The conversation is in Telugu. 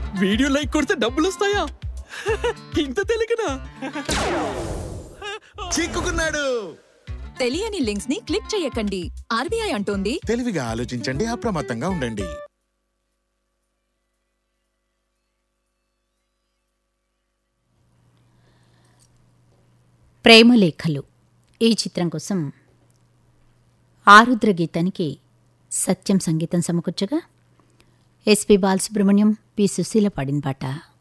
వీడియో లైక్ కొడితే డబ్బులు వస్తాయా ఇంత తెలియకనా చిక్కుకున్నాడు తెలియని లింక్స్ ని క్లిక్ చేయకండి ఆర్బీఐ అంటోంది తెలివిగా ఆలోచించండి అప్రమత్తంగా ఉండండి ప్రేమలేఖలు ఈ చిత్రం కోసం ఆరుద్ర గీతానికి సత్యం సంగీతం సమకూర్చగా ఎస్పి బాలసుబ్రహ్మణ్యం పి సుశీల పాడిన పాట